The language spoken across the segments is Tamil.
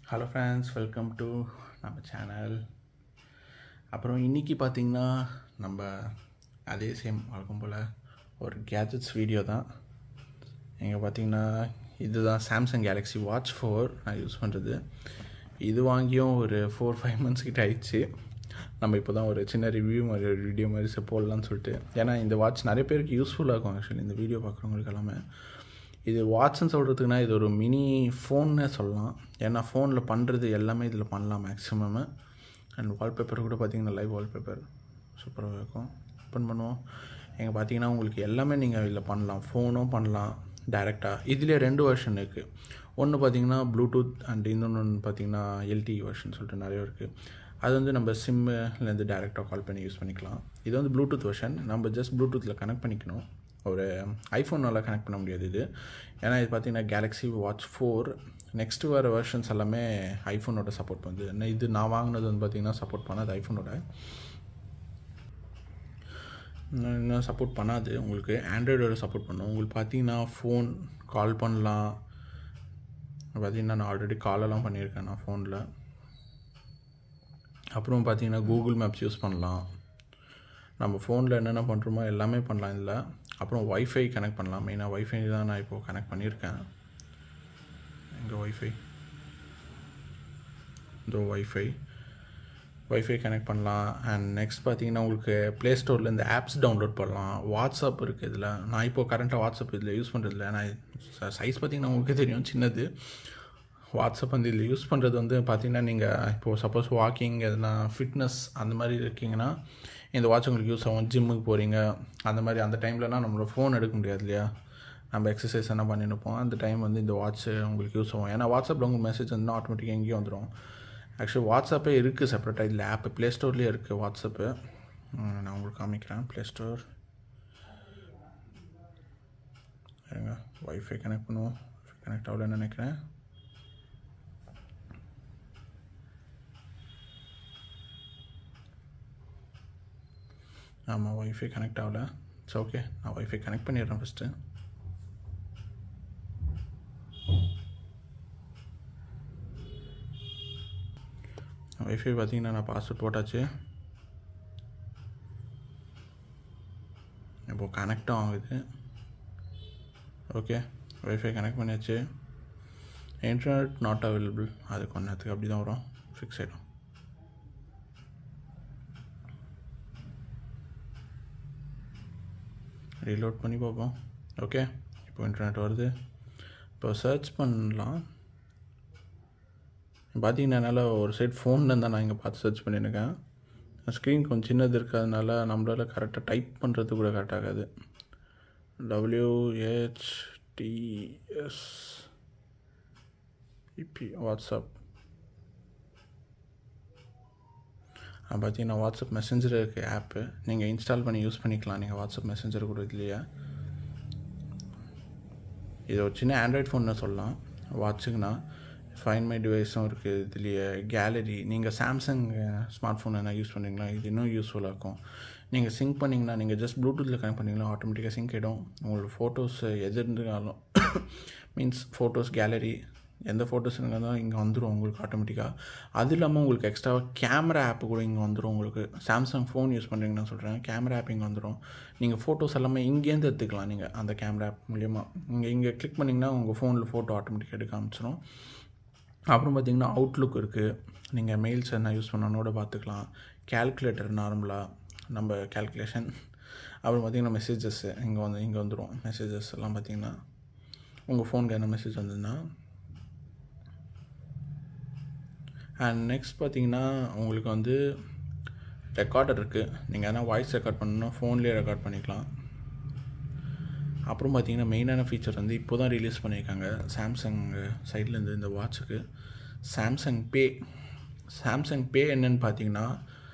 ஹலோ ஃப்ரெண்ட்ஸ் வெல்கம் டு நம்ம சேனல் அப்புறம் இன்றைக்கி பார்த்தீங்கன்னா நம்ம அதே சேம் வழக்கம் போல் ஒரு கேஜெட்ஸ் வீடியோ தான் இங்கே பார்த்தீங்கன்னா இதுதான் சாம்சங் கேலக்ஸி வாட்ச் ஃபோர் நான் யூஸ் பண்ணுறது இது வாங்கியும் ஒரு ஃபோர் ஃபைவ் மந்த்ஸ் கிட்ட ஆயிடுச்சு நம்ம இப்போ தான் ஒரு சின்ன ரிவ்யூ மாதிரி ஒரு வீடியோ மாதிரி சே போடலான்னு சொல்லிட்டு ஏன்னா இந்த வாட்ச் நிறைய பேருக்கு யூஸ்ஃபுல்லாக இருக்கும் ஆக்சுவலி இந்த வீடியோ பார்க்குறவங்களுக்கு எல்லாமே இது வாட்ச்னு சொல்கிறதுக்குனா இது ஒரு மினி ஃபோன்னே சொல்லலாம் ஏன்னா ஃபோனில் பண்ணுறது எல்லாமே இதில் பண்ணலாம் மேக்ஸிமம் அண்ட் வால்பேப்பர் கூட பார்த்தீங்கன்னா லைவ் வால்பேப்பர் சூப்பராக இருக்கும் ஓப்பன் பண்ணுவோம் எங்கே பார்த்தீங்கன்னா உங்களுக்கு எல்லாமே நீங்கள் இதில் பண்ணலாம் ஃபோனும் பண்ணலாம் டைரெக்டாக இதுலேயே ரெண்டு வெர்ஷன் இருக்குது ஒன்று பார்த்தீங்கன்னா ப்ளூடூத் அண்ட் இன்னொன்று ஒன்று பார்த்தீங்கன்னா எல்டி வெர்ஷன் சொல்லிட்டு நிறைய இருக்குது அது வந்து நம்ம சிம்முலேருந்து டேரெக்டாக கால் பண்ணி யூஸ் பண்ணிக்கலாம் இது வந்து ப்ளூடூத் வெர்ஷன் நம்ம ஜஸ்ட் ப்ளூடூத்தில் கனெக்ட் பண்ணிக்கணும் ஒரு ஐஃபோனால் கனெக்ட் பண்ண முடியாது இது ஏன்னா இது பார்த்தீங்கன்னா கேலக்ஸி வாட்ச் ஃபோர் நெக்ஸ்ட்டு வர வெர்ஷன்ஸ் எல்லாமே ஐஃபோனோட சப்போர்ட் பண்ணுது என்ன இது நான் வாங்கினது வந்து பார்த்தீங்கன்னா சப்போர்ட் பண்ணாது ஐஃபோனோட இன்னும் சப்போர்ட் பண்ணாது உங்களுக்கு ஆண்ட்ராய்டோட சப்போர்ட் பண்ணும் உங்களுக்கு பார்த்தீங்கன்னா ஃபோன் கால் பண்ணலாம் பார்த்தீங்கன்னா நான் ஆல்ரெடி காலெல்லாம் பண்ணியிருக்கேன் நான் ஃபோனில் அப்புறம் பார்த்தீங்கன்னா கூகுள் மேப்ஸ் யூஸ் பண்ணலாம் நம்ம ஃபோனில் என்னென்ன பண்ணுறோமோ எல்லாமே பண்ணலாம் இதில் அப்புறம் ஒய்ஃபை கனெக்ட் பண்ணலாம் மெயினாக ஒய்ஃபை தான் நான் இப்போது கனெக்ட் பண்ணியிருக்கேன் எங்கள் ஒய்ஃபை இந்த ஒய்ஃபை ஒய்ஃபை கனெக்ட் பண்ணலாம் அண்ட் நெக்ஸ்ட் பார்த்தீங்கன்னா உங்களுக்கு ப்ளே ஸ்டோரில் இந்த ஆப்ஸ் டவுன்லோட் பண்ணலாம் வாட்ஸ்அப் இருக்குது இதில் நான் இப்போது கரண்ட்டாக வாட்ஸ்அப் இதில் யூஸ் பண்ணுறதில்ல நான் சைஸ் பார்த்தீங்கன்னா உங்களுக்கு தெரியும் சின்னது வாட்ஸ்அப் வந்து இதில் யூஸ் பண்ணுறது வந்து பார்த்திங்கன்னா நீங்கள் இப்போது சப்போஸ் வாக்கிங் எதுனா ஃபிட்னஸ் அந்த மாதிரி இருக்கீங்கன்னா இந்த வாட்ச் உங்களுக்கு யூஸ் ஆகும் ஜிம்முக்கு போகிறீங்க அந்த மாதிரி அந்த டைம்லலாம் நம்மளோட ஃபோன் எடுக்க முடியாது இல்லையா நம்ம எக்ஸசைஸ் என்ன பண்ணிருப்போம் அந்த டைம் வந்து இந்த வாட்ச் உங்களுக்கு யூஸ் ஆகும் ஏன்னா வாட்ஸ்அப்பில் உங்களுக்கு மெசேஜ் வந்து ஆட்டோமேட்டிக்காக எங்கேயும் வந்துடும் ஆக்சுவலி வாட்ஸ்அப்பே இருக்குது செப்பரேட்டாக இதில் ஆப்பு ப்ளே ஸ்டோர்லேயே இருக்குது வாட்ஸ்அப்பு நான் உங்களுக்கு காமிக்கிறேன் ப்ளே ஸ்டோர் இருங்க ஒய்ஃபை கனெக்ட் பண்ணுவோம் கனெக்ட் ஆகலன்னு நினைக்கிறேன் ஆமாம் ஒய்ஃபை கனெக்ட் ஆகல இட்ஸ் ஓகே நான் ஒய்ஃபை கனெக்ட் பண்ணிடுறேன் ஃபஸ்ட்டு ஒய்ஃபை பார்த்தீங்கன்னா நான் பாஸ்வேர்ட் போட்டாச்சு இப்போது கனெக்டும் ஆகுது ஓகே ஒய்ஃபை கனெக்ட் பண்ணியாச்சு இன்டர்நெட் நாட் அவைலபிள் அது கொஞ்ச நேரத்துக்கு அப்படி தான் வரும் ஃபிக்ஸ் ஆகிடும் ரீலோட் பண்ணி பார்ப்போம் ஓகே இப்போ இன்டர்நெட் வருது இப்போ சர்ச் பண்ணலாம் பார்த்தீங்கன்னா என்னால் ஒரு சைட் ஃபோனில் தான் நான் இங்கே பார்த்து சர்ச் பண்ணியிருக்கேன் ஸ்க்ரீன் கொஞ்சம் சின்னது இருக்கிறதுனால நம்மளால் கரெக்டாக டைப் பண்ணுறது கூட கரெக்டாகாது டபிள்யூஹெச்டிஎஸ் இபி வாட்ஸ்அப் பார்த்தீங்கன்னா வாட்ஸ்அப் மெசஞ்சர் இருக்குது ஆப்பு நீங்கள் இன்ஸ்டால் பண்ணி யூஸ் பண்ணிக்கலாம் நீங்கள் வாட்ஸ்அப் மெசஞ்சர் கூட இதுலையே இது ஒரு சின்ன ஆண்ட்ராய்ட் ஃபோன்னு சொல்லலாம் வாட்சுக்குன்னா ஃபைன் மை டிவைஸும் இருக்குது இதுலேயே கேலரி நீங்கள் சாம்சங் ஸ்மார்ட் ஃபோன் என்ன யூஸ் பண்ணுறீங்களா இது இன்னும் யூஸ்ஃபுல்லாக இருக்கும் நீங்கள் சிங்க் பண்ணிங்கன்னா நீங்கள் ஜஸ்ட் ப்ளூடூத்தில் கனெக்ட் பண்ணிங்கன்னா ஆட்டோமேட்டிக்காக சிங்க் ஆகிடும் உங்களோட ஃபோட்டோஸ் எது இருந்தாலும் மீன்ஸ் ஃபோட்டோஸ் கேலரி எந்த ஃபோட்டோஸ் இருந்தாலும் இங்கே வந்துடும் உங்களுக்கு ஆட்டோமேட்டிக்காக அது இல்லாமல் உங்களுக்கு எக்ஸ்ட்ராவாக கேமரா ஆப்பு கூட இங்கே வந்துடும் உங்களுக்கு சாம்சங் ஃபோன் யூஸ் பண்ணுறீங்கன்னு சொல்கிறேன் கேமரா ஆப் இங்கே வந்துடும் நீங்கள் ஃபோட்டோஸ் எல்லாமே இங்கேருந்து எடுத்துக்கலாம் நீங்கள் அந்த கேமரா ஆப் மூலியமாக இங்கே இங்கே கிளிக் பண்ணிங்கன்னா உங்கள் ஃபோனில் ஃபோட்டோ ஆட்டோமேட்டிக்காக எடுக்க ஆரம்பிச்சிடும் அப்புறம் பார்த்திங்கன்னா அவுட்லுக் இருக்குது நீங்கள் மெயில்ஸ் என்ன யூஸ் பண்ணணுன்னோட பார்த்துக்கலாம் கேல்குலேட்டர் நார்மலாக நம்ம கேல்குலேஷன் அப்புறம் பார்த்திங்கன்னா மெசேஜஸ் இங்கே வந்து இங்கே வந்துடும் மெசேஜஸ் எல்லாம் பார்த்திங்கன்னா உங்கள் ஃபோனுக்கு என்ன மெசேஜ் வந்ததுன்னா அண்ட் நெக்ஸ்ட் பார்த்தீங்கன்னா உங்களுக்கு வந்து ரெக்கார்டர் இருக்குது நீங்கள் எதனா வாய்ஸ் ரெக்கார்ட் பண்ணணும்னா ஃபோன்லேயே ரெக்கார்ட் பண்ணிக்கலாம் அப்புறம் பார்த்தீங்கன்னா மெயினான ஃபீச்சர் வந்து இப்போ தான் ரிலீஸ் பண்ணியிருக்காங்க சாம்சங் சைட்லேருந்து இந்த வாட்சுக்கு சாம்சங் பே சாம்சங் பே என்னன்னு பார்த்தீங்கன்னா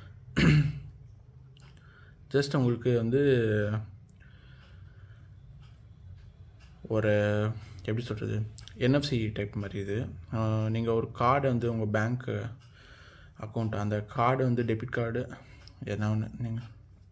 ஜஸ்ட் உங்களுக்கு வந்து ஒரு எப்படி சொல்கிறது என்எஃப்சி டைப் மாதிரி இது நீங்கள் ஒரு கார்டு வந்து உங்கள் பேங்க் அக்கௌண்ட் அந்த கார்டு வந்து டெபிட் கார்டு எதனா ஒன்று நீங்கள்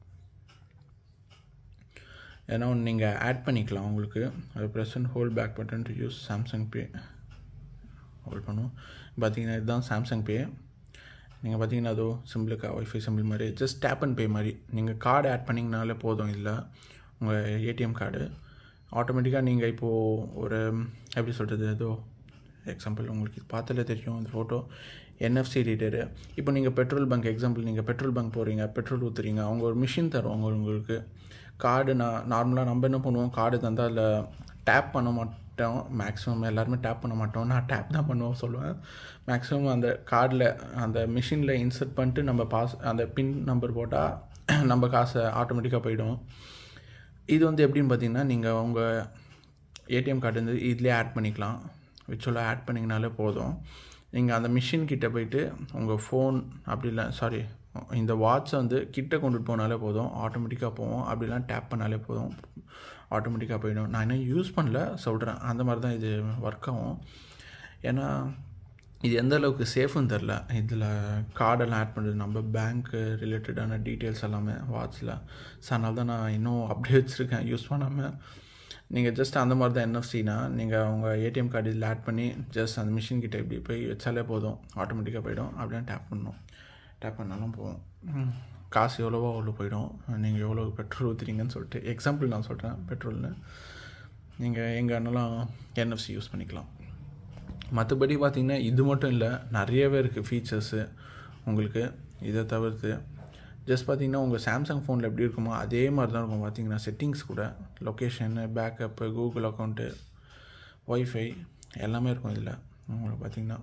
ஏன்னா ஒன்று நீங்கள் ஆட் பண்ணிக்கலாம் உங்களுக்கு அது present hold back button to use Samsung Pay hold பண்ணும் பார்த்தீங்கன்னா இதுதான் சாம்சங் பே நீங்கள் பார்த்தீங்கன்னா அதோ சிம்பிளுக்கா ஒய்ஃபை சிம்பிள் மாதிரி ஜஸ்ட் டேப் அண்ட் பே மாதிரி நீங்கள் கார்டு ஆட் பண்ணிங்கனாலே போதும் இல்லை உங்கள் ஏடிஎம் கார்டு ஆட்டோமேட்டிக்காக நீங்கள் இப்போது ஒரு எப்படி சொல்கிறது ஏதோ எக்ஸாம்பிள் உங்களுக்கு பார்த்தாலே தெரியும் அந்த ஃபோட்டோ என்எஃப்சி ரீடரு இப்போ நீங்கள் பெட்ரோல் பங்க் எக்ஸாம்பிள் நீங்கள் பெட்ரோல் பங்க் போகிறீங்க பெட்ரோல் ஊற்றுறீங்க அவங்க ஒரு மிஷின் தருவாங்க உங்களுக்கு கார்டு நான் நார்மலாக நம்ம என்ன பண்ணுவோம் கார்டு தந்தால் அதில் டேப் பண்ண மாட்டோம் மேக்ஸிமம் எல்லாருமே டேப் பண்ண மாட்டோம் நான் டேப் தான் பண்ணுவோம் சொல்லுவேன் மேக்ஸிமம் அந்த கார்டில் அந்த மிஷினில் இன்சர்ட் பண்ணிட்டு நம்ம பாஸ் அந்த பின் நம்பர் போட்டால் நம்ம காசை ஆட்டோமேட்டிக்காக போயிடும் இது வந்து எப்படின்னு பார்த்தீங்கன்னா நீங்கள் உங்கள் ஏடிஎம் கார்டு வந்து இதிலே ஆட் பண்ணிக்கலாம் விச்சுவலாக ஆட் பண்ணிங்கனாலே போதும் நீங்கள் அந்த மிஷின் கிட்டே போயிட்டு உங்கள் ஃபோன் அப்படி இல்லை சாரி இந்த வாட்சை வந்து கிட்டே கொண்டுட்டு போனாலே போதும் ஆட்டோமேட்டிக்காக போவோம் அப்படிலாம் டேப் பண்ணாலே போதும் ஆட்டோமேட்டிக்காக போயிடும் நான் இன்னும் யூஸ் பண்ணல சொல்கிறேன் அந்த மாதிரி தான் இது ஒர்க் ஆகும் ஏன்னா இது எந்த அளவுக்கு சேஃப்னு தெரில இதில் கார்டெல்லாம் ஆட் பண்ணுறது நம்ம பேங்க்கு ரிலேட்டடான டீட்டெயில்ஸ் எல்லாமே வாட்சில் ஸோ அதனால தான் நான் இன்னும் அப்படியே வச்சுருக்கேன் யூஸ் பண்ணாமல் நீங்கள் ஜஸ்ட் அந்த மாதிரி தான் என்எஃப்சினா நீங்கள் உங்கள் ஏடிஎம் கார்டு இதில் ஆட் பண்ணி ஜஸ்ட் அந்த மிஷின் கிட்டே இப்படி போய் வச்சாலே போதும் ஆட்டோமேட்டிக்காக போயிடும் அப்படியே டேப் பண்ணணும் டேப் பண்ணாலும் போகும் காசு எவ்வளவோ அவ்வளோ போயிடும் நீங்கள் எவ்வளோ பெட்ரோல் ஊற்றுறீங்கன்னு சொல்லிட்டு எக்ஸாம்பிள் நான் சொல்கிறேன் பெட்ரோல்னு நீங்கள் எங்கே வேணாலும் என்எஃப்சி யூஸ் பண்ணிக்கலாம் மற்றபடி பார்த்திங்கன்னா இது மட்டும் இல்லை நிறையவே இருக்குது ஃபீச்சர்ஸு உங்களுக்கு இதை தவிர்த்து ஜஸ்ட் பார்த்திங்கன்னா உங்கள் சாம்சங் ஃபோனில் எப்படி இருக்குமோ அதே மாதிரி தான் இருக்கும் பார்த்திங்கன்னா செட்டிங்ஸ் கூட location backup Google account wifi எல்லாமே இருக்கும் இதில் உங்களுக்கு பார்த்திங்கன்னா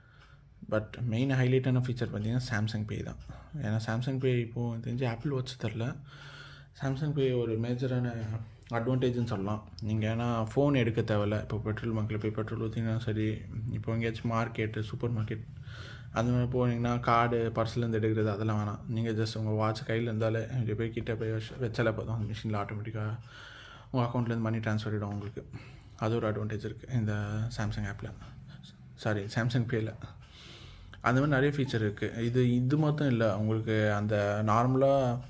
பட் மெயின் ஹைலைட்டான ஃபீச்சர் பார்த்திங்கன்னா சாம்சங் பே தான் ஏன்னா சாம்சங் பே இப்போது தெரிஞ்சு ஆப்பிள் வாட்ச் தரல சாம்சங் பே ஒரு மேஜரான அட்வான்டேஜ்னு சொல்லலாம் நீங்கள் ஏன்னா ஃபோன் எடுக்க தேவையில்ல இப்போ பெட்ரோல் பங்க்கில் போய் பெட்ரோல் ஊற்றிங்கன்னா சரி இப்போ எங்கேயாச்சும் மார்க்கெட்டு சூப்பர் மார்க்கெட் அந்த மாதிரி போனீங்கன்னா கார்டு பர்ஸ்லேருந்து எடுக்கிறது அதெல்லாம் வேணாம் நீங்கள் ஜஸ்ட் உங்கள் வாட்ச் கையில் இருந்தாலே இப்படி போய் கிட்டே போய் வச்சு வச்சாலே போதும் அந்த மிஷினில் ஆட்டோமேட்டிக்காக உங்கள் அக்கௌண்ட்லேருந்து மணி ட்ரான்ஸ்ஃபர் ஆகிடும் உங்களுக்கு அது ஒரு அட்வான்டேஜ் இருக்குது இந்த சாம்சங் ஆப்பில் சாரி சாம்சங் பேயில் அந்த மாதிரி நிறைய ஃபீச்சர் இருக்குது இது இது மட்டும் இல்லை உங்களுக்கு அந்த நார்மலாக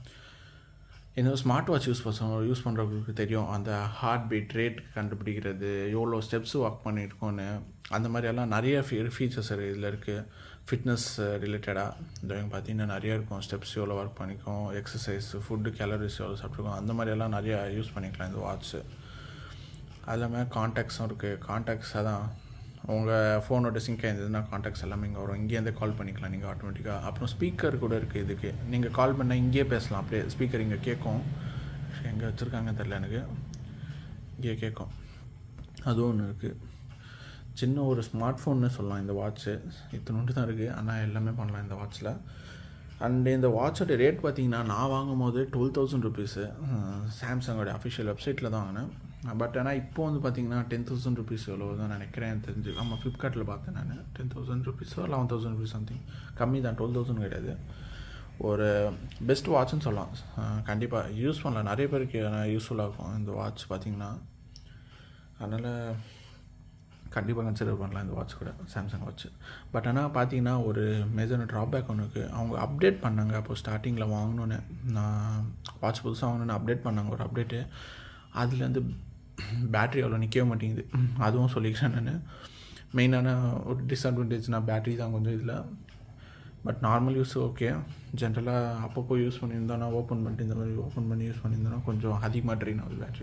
இந்த ஸ்மார்ட் வாட்ச் யூஸ் பண்ண யூஸ் பண்ணுறவங்களுக்கு தெரியும் அந்த ஹார்ட் பீட் ரேட் கண்டுபிடிக்கிறது எவ்வளோ ஸ்டெப்ஸ் ஒர்க் பண்ணியிருக்கோன்னு அந்த மாதிரியெல்லாம் நிறைய ஃபீ ஃபீச்சர்ஸ் இதில் இருக்குது ஃபிட்னஸ் ரிலேட்டடாக இந்த பார்த்தீங்கன்னா நிறைய இருக்கும் ஸ்டெப்ஸ் எவ்வளோ ஒர்க் பண்ணிக்கும் எக்ஸசைஸ் ஃபுட்டு கேலரிஸ் எவ்வளோ சாப்பிட்ருக்கோம் அந்த மாதிரியெல்லாம் நிறையா யூஸ் பண்ணிக்கலாம் இந்த வாட்ச்சு அது இல்லாமல் கான்டாக்ட்ஸும் இருக்குது கான்டாக்ட்ஸாக தான் உங்கள் ஃபோனோட சிங்க் இருந்ததுன்னா கான்டாக்ட்ஸ் எல்லாமே இங்கே வரும் இங்கேருந்தே கால் பண்ணிக்கலாம் நீங்கள் ஆட்டோமேட்டிக்காக அப்புறம் ஸ்பீக்கர் கூட இருக்குது இதுக்கு நீங்கள் கால் பண்ணால் இங்கேயே பேசலாம் அப்படியே ஸ்பீக்கர் இங்கே கேட்கும் எங்கே வச்சுருக்காங்கன்னு தெரில எனக்கு இங்கே கேட்கும் அதுவும் ஒன்று இருக்குது சின்ன ஒரு ஸ்மார்ட் ஃபோன்னு சொல்லலாம் இந்த வாட்ச்சு இத்தனோண்டு தான் இருக்குது ஆனால் எல்லாமே பண்ணலாம் இந்த வாட்ச்சில் அண்டு இந்த வாட்சோட ரேட் பார்த்தீங்கன்னா நான் வாங்கும் போது டுவெல் தௌசண்ட் ருபீஸு சாம்சங்கோட அஃபிஷியல் வெப்சைட்டில் தான் வாங்கினேன் பட் ஆனால் இப்போ வந்து பார்த்தீங்கன்னா டென் தௌசண்ட் ருபீஸ் எவ்வளோ தான் நினைக்கிறேன் தெரிஞ்சு ஆமாம் ஃப்ளிப்கார்ட்டில் பார்த்தேன் நான் டென் தௌசண்ட் ருபீஸோ லெவன் தௌசண்ட் ருபீஸ் சம்திங் கம்மி தான் டுவெல் தௌசண்ட் கிடையாது ஒரு பெஸ்ட் வாட்ச்னு சொல்லலாம் கண்டிப்பாக யூஸ் பண்ணலாம் நிறைய பேருக்கு யூஸ்ஃபுல்லாக இருக்கும் இந்த வாட்ச் பார்த்தீங்கன்னா அதனால் கண்டிப்பாக கன்சிடர் பண்ணலாம் இந்த வாட்ச் கூட சாம்சங் வாட்ச் பட் ஆனால் பார்த்தீங்கன்னா ஒரு மேஜர் ட்ராபேக் ஒன்று இருக்குது அவங்க அப்டேட் பண்ணாங்க அப்போ ஸ்டார்டிங்கில் வாங்கணுன்னு நான் வாட்ச் புதுசாக வாங்கணுன்னு அப்டேட் பண்ணாங்க ஒரு அப்டேட்டு அதுலேருந்து பேட்ரி அவ்வளோ நிற்கவே மாட்டேங்குது அதுவும் சொல்லிக்கிறேன் நான் மெயினான ஒரு டிஸ்அட்வான்டேஜ்னால் பேட்ரி தான் கொஞ்சம் இதில் பட் நார்மல் யூஸ் ஓகே ஜென்ரலாக அப்பப்போ யூஸ் பண்ணியிருந்தோன்னா ஓப்பன் பண்ணிட்டு இந்த மாதிரி ஓப்பன் பண்ணி யூஸ் பண்ணியிருந்தோன்னா கொஞ்சம் அதிகமாக ட்ரெயின் ஆகுது பேட்ரி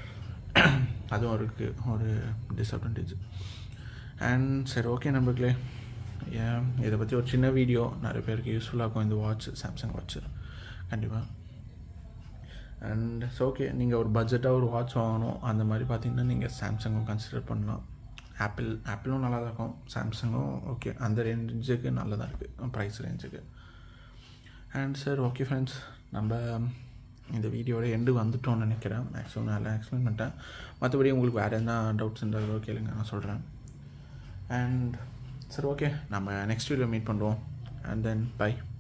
அதுவும் இருக்குது ஒரு டிஸ்அட்வான்டேஜ் அண்ட் சரி ஓகே நம்பர்களே ஏன் இதை பற்றி ஒரு சின்ன வீடியோ நிறைய பேருக்கு யூஸ்ஃபுல்லாக இருக்கும் இந்த வாட்ச் சாம்சங் வாட்ச் கண்டிப்பாக அண்ட் ஸோ ஓகே நீங்கள் ஒரு பட்ஜெட்டாக ஒரு வாட்ச் வாங்கணும் அந்த மாதிரி பார்த்தீங்கன்னா நீங்கள் சாம்சங்கும் கன்சிடர் பண்ணலாம் ஆப்பிள் ஆப்பிளும் நல்லா தான் இருக்கும் சாம்சங்கும் ஓகே அந்த ரேஞ்சுக்கு நல்லதாக இருக்குது ப்ரைஸ் ரேஞ்சுக்கு அண்ட் சார் ஓகே ஃப்ரெண்ட்ஸ் நம்ம இந்த வீடியோட எண்டு வந்துட்டோம்னு நினைக்கிறேன் மேக்ஸிமம் நான் எல்லாம் எக்ஸ்பிளைன் பண்ணிட்டேன் மற்றபடி உங்களுக்கு வேறு எதனா டவுட்ஸ் இருந்தாலோ கேளுங்க நான் சொல்கிறேன் அண்ட் சரி ஓகே நம்ம நெக்ஸ்ட் வீடியோ மீட் பண்ணுறோம் அண்ட் தென் பை